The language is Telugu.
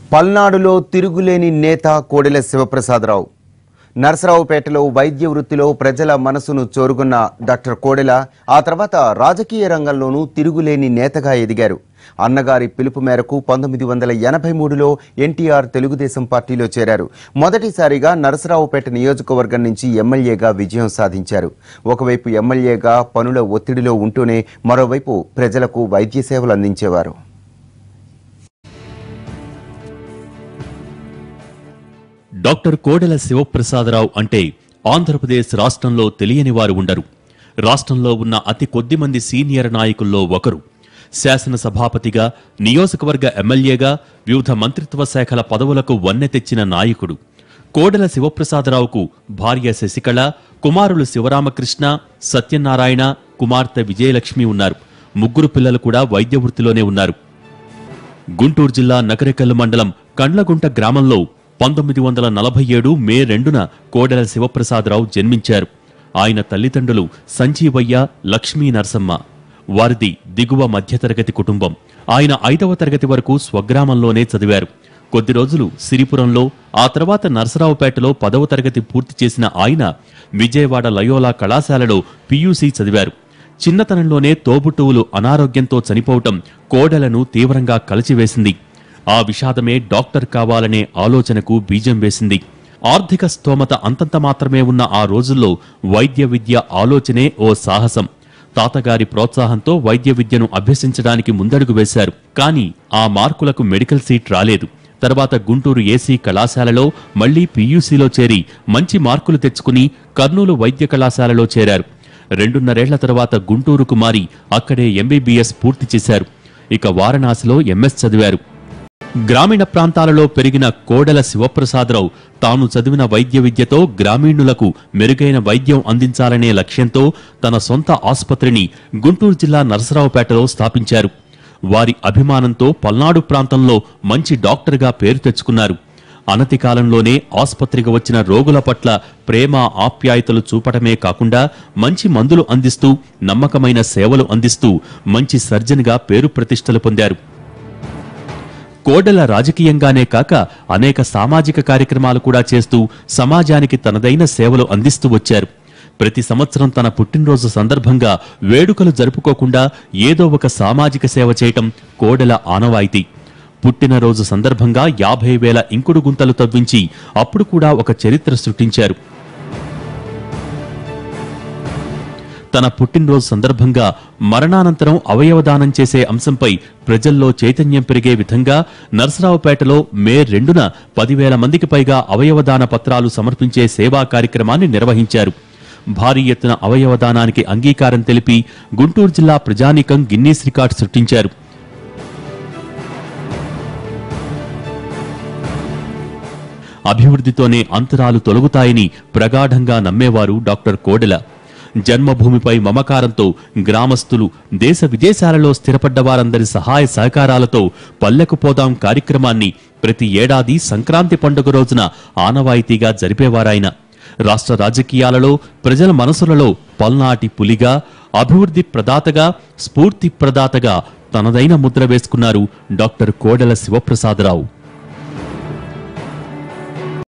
పల్నాడులో తిరుగులేని నేత కోడెల శివప్రసాదరావు నరసరావుపేటలో వైద్య వృత్తిలో ప్రజల మనసును చోరుగున్న డాక్టర్ కోడెల ఆ తర్వాత రాజకీయ రంగంలోనూ తిరుగులేని నేతగా ఎదిగారు అన్నగారి పిలుపు మేరకు పంతొమ్మిది వందల ఎనభై మూడులో ఎన్టీఆర్ తెలుగుదేశం పార్టీలో చేరారు మొదటిసారిగా నరసరావుపేట నియోజకవర్గం నుంచి ఎమ్మెల్యేగా విజయం సాధించారు ఒకవైపు ఎమ్మెల్యేగా పనుల ఒత్తిడిలో ఉంటూనే మరోవైపు ప్రజలకు వైద్య సేవలు అందించేవారు డాక్టర్ కోడెల శివప్రసాదరావు అంటే ఆంధ్రప్రదేశ్ రాష్ట్రంలో తెలియని వారు ఉండరు రాష్ట్రంలో ఉన్న అతి కొద్ది మంది సీనియర్ నాయకుల్లో ఒకరు శాసనసభాపతిగా నియోజకవర్గ ఎమ్మెల్యేగా వివిధ మంత్రిత్వ శాఖల పదవులకు వన్నె తెచ్చిన నాయకుడు కోడెల శివప్రసాదరావుకు భార్య శశికళ కుమారులు శివరామకృష్ణ సత్యనారాయణ కుమార్తె విజయలక్ష్మి ఉన్నారు ముగ్గురు పిల్లలు కూడా వైద్య వృత్తిలోనే ఉన్నారు గుంటూరు జిల్లా నకరికల్లు మండలం కండ్లగుంట గ్రామంలో పంతొమ్మిది వందల నలభై ఏడు మే రెండున కోడెల శివప్రసాదరావు జన్మించారు ఆయన తల్లిదండ్రులు సంజీవయ్య లక్ష్మీ నరసమ్మ వారిది దిగువ మధ్యతరగతి కుటుంబం ఆయన ఐదవ తరగతి వరకు స్వగ్రామంలోనే చదివారు కొద్ది రోజులు సిరిపురంలో ఆ తర్వాత నరసరావుపేటలో పదవ తరగతి పూర్తి చేసిన ఆయన విజయవాడ లయోలా కళాశాలలో పియూసీ చదివారు చిన్నతనంలోనే తోబుట్టువులు అనారోగ్యంతో చనిపోవటం కోడలను తీవ్రంగా కలిచివేసింది ఆ విషాదమే డాక్టర్ కావాలనే ఆలోచనకు బీజం వేసింది ఆర్థిక స్తోమత అంతంత మాత్రమే ఉన్న ఆ రోజుల్లో వైద్య విద్య ఆలోచనే ఓ సాహసం తాతగారి ప్రోత్సాహంతో వైద్య విద్యను అభ్యసించడానికి ముందడుగు వేశారు కానీ ఆ మార్కులకు మెడికల్ సీట్ రాలేదు తర్వాత గుంటూరు ఏసీ కళాశాలలో మళ్లీ పీయూసీలో చేరి మంచి మార్కులు తెచ్చుకుని కర్నూలు వైద్య కళాశాలలో చేరారు రెండున్నరేళ్ల తర్వాత గుంటూరుకు మారి అక్కడే ఎంబీబీఎస్ పూర్తి చేశారు ఇక వారణాసిలో ఎంఎస్ చదివారు గ్రామీణ ప్రాంతాలలో పెరిగిన కోడెల శివప్రసాదరావు తాను చదివిన వైద్య విద్యతో గ్రామీణులకు మెరుగైన వైద్యం అందించాలనే లక్ష్యంతో తన సొంత ఆసుపత్రిని గుంటూరు జిల్లా నరసరావుపేటలో స్థాపించారు వారి అభిమానంతో పల్నాడు ప్రాంతంలో మంచి డాక్టర్గా పేరు తెచ్చుకున్నారు అనతి కాలంలోనే ఆసుపత్రికి వచ్చిన రోగుల పట్ల ప్రేమ ఆప్యాయతలు చూపటమే కాకుండా మంచి మందులు అందిస్తూ నమ్మకమైన సేవలు అందిస్తూ మంచి సర్జన్గా పేరు ప్రతిష్టలు పొందారు కోడెల రాజకీయంగానే కాక అనేక సామాజిక కార్యక్రమాలు కూడా చేస్తూ సమాజానికి తనదైన సేవలు అందిస్తూ వచ్చారు ప్రతి సంవత్సరం తన పుట్టినరోజు సందర్భంగా వేడుకలు జరుపుకోకుండా ఏదో ఒక సామాజిక సేవ చేయటం కోడెల ఆనవాయితీ పుట్టినరోజు సందర్భంగా యాభై వేల ఇంకుడు గుంతలు తవ్వించి అప్పుడు కూడా ఒక చరిత్ర సృష్టించారు తన పుట్టినరోజు సందర్భంగా మరణానంతరం అవయవదానం చేసే అంశంపై ప్రజల్లో చైతన్యం పెరిగే విధంగా నర్సరావుపేటలో మే రెండున పదివేల మందికి పైగా అవయవదాన పత్రాలు సమర్పించే సేవా కార్యక్రమాన్ని నిర్వహించారు భారీ ఎత్తున అవయవదానానికి అంగీకారం తెలిపి గుంటూరు జిల్లా ప్రజానీకం గిన్నీస్ రికార్డు సృష్టించారు అభివృద్ధితోనే అంతరాలు తొలగుతాయని ప్రగాఢంగా నమ్మేవారు డాక్టర్ కోడెల జన్మభూమిపై మమకారంతో గ్రామస్తులు దేశ విదేశాలలో స్థిరపడ్డ వారందరి సహాయ సహకారాలతో పల్లెకు పోదాం కార్యక్రమాన్ని ప్రతి ఏడాది సంక్రాంతి పండుగ రోజున ఆనవాయితీగా జరిపేవారాయన రాష్ట్ర రాజకీయాలలో ప్రజల మనసులలో పల్నాటి పులిగా అభివృద్ధి ప్రదాతగా స్ఫూర్తి ప్రదాతగా తనదైన ముద్ర వేసుకున్నారు డాక్టర్ కోడెల శివప్రసాదరావు